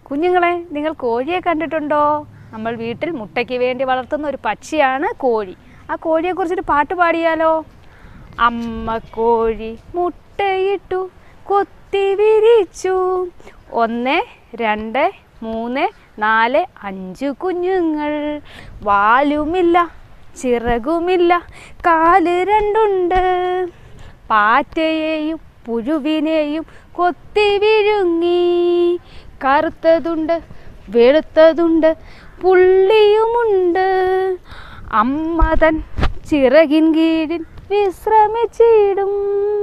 കുഞ്ഞുങ്ങളെ നിങ്ങൾ കോഴിയെ കണ്ടിട്ടുണ്ടോ നമ്മൾ വീട്ടിൽ മുട്ടയ്ക്ക് വേണ്ടി വളർത്തുന്ന ഒരു പക്ഷിയാണ് കോഴി ആ കോഴിയെക്കുറിച്ചൊരു പാട്ട് പാടിയാലോ അമ്മ കോഴി മുട്ടയിട്ടു കൊത്തി വിരിച്ചു ഒന്ന് രണ്ട് മൂന്ന് നാല് അഞ്ച് കുഞ്ഞുങ്ങൾ വാലുമില്ല ചിറകുമില്ല കാല് രണ്ടുണ്ട് പാറ്റയെയും പുഴുവിനെയും കൊത്തി വിഴുങ്ങി കറുത്തതുണ്ട് വെളുത്തതുണ്ട് പുള്ളിയുമുണ്ട് അമ്മ തൻ ചിറകിൻ കീഴിൽ വിശ്രമിച്ചിടും